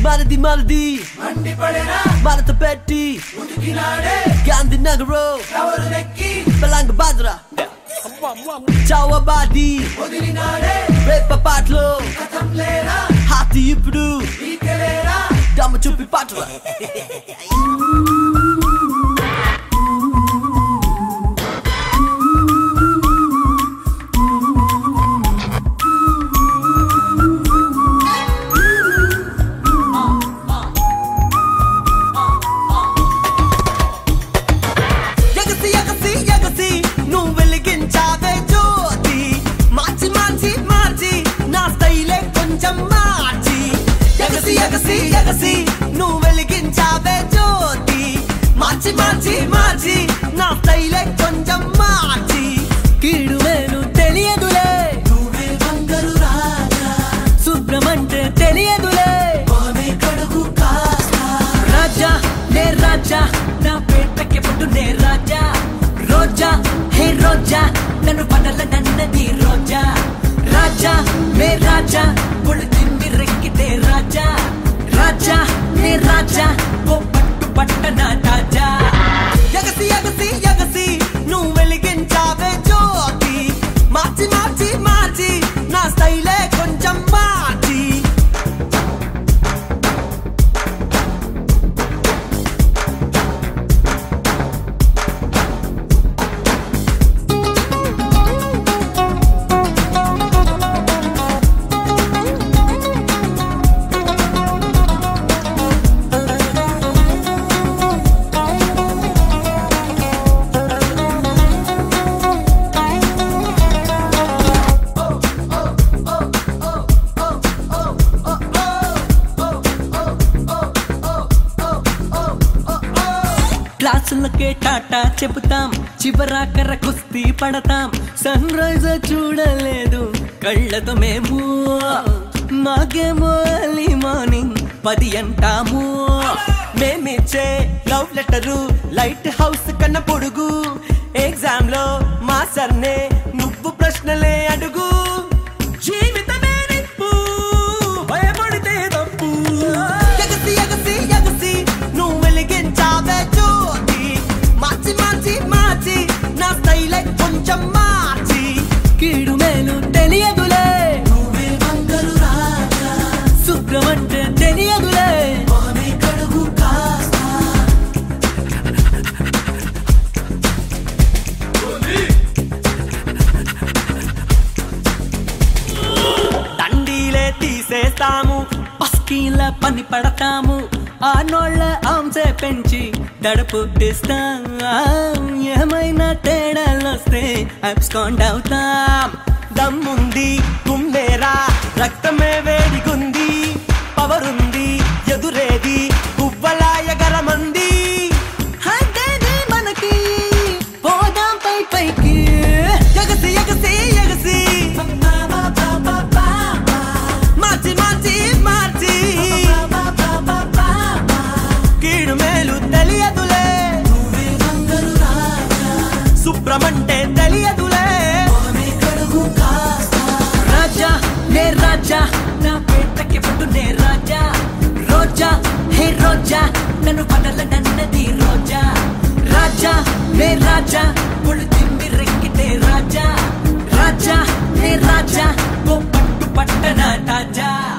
మనది మనది మనతో పెట్టి గాంధీ నగరు బలంగ బాద్రా చావబాది రేప పాటలు హాతి ఇప్పుడు దమ్మ చూపి పాటలు ఎగసి ఎగసి ఎగసి నువ్వు వెలిగించావే జ్యోతి మార్చి మార్చి మార్చి నా స్టైలే కొంచెం మార్చి ఎగసి ఎగసి ఎగసి నువ్వు వెలిగించావే జ్యోతి మార్చి మార్చి మార్చి నా స్టైలే కొంచెం మార్చి కీడు వేలు తెలియదులే నువ్వే బంగారు రాజా శుభ్రమంటే తెలియదులే కడుగు కాస్తా రాజా నే రాజా నా పేటకి పుట్టు నే రాజా రోజా హే రోజా నన్ను పడల నన్నది రోజా రాజా మే రాజా ఒళ్ళు తిమ్మి రెక్కితే రాజా రాజా నే రాజా ఓ పట్టు పట్టన తాజా ఎగసి ఎగసి ఎగసి నువ్వు వెలిగించావే జ్యోతి మార్చి మార్చి మార్చి నా స్టైలే కొంచెం మార్చి క్లాసులకే టాటా చెబుతాం చివరాకర కుస్తీ పడతాం సన్ రైజ్ చూడలేదు కళ్ళతో మేము మాకేమో ఎర్లీ మార్నింగ్ పది అంటాము మేమిచ్చే లవ్ లెటరు లైట్ హౌస్ కన్న పొడుగు ఎగ్జామ్ లో మా సర్నే నువ్వు ప్రశ్నలే అడుగు జీవితమే నిప్పు భయపడితే తప్పు ఎగసి ఎగసి ఎగసి నువ్వు వెలిగించావే జ్యోతి మార్చి మార్చి మార్చి నా స్టైలే కొంచెం మార్చి కీడు మేలు తెలియదులే నువ్వే బంగారు రాజా శుభ్రమంటే తెలియదులే కడుగు కాస్తా దండీలే తీసేస్తాము పస్కీల పని పడతాము ఆ నోళ్ళ ఆంసే పెంచి దడ పుట్టిస్తాం ఏమైనా తేడాలొస్తే అబ్స్కాండ్ అవుతాం దమ్ముంది గుమ్మేరా రక్తమే వేడిగుంది పవరుంది ఎదురేది పువ్వలా ఎగరమంది అదేనే మనకి పోదాం పై పైకి ఎగసి ఎగసి ఎగసి మార్చి మార్చి మార్చి కీడు మేలు తెలియదులే శుభ్రమంటే తెలియదులే రాజా నే రాజా నా పేటకి పుట్టు నే రాజా రోజా హే రోజా నన్ను పడల నన్నది రోజా రాజా నే రాజా ఒళ్ళు తిమ్మి రెక్కితే రాజా రాజా నే రాజా ఓ పట్టు పట్టన తాజా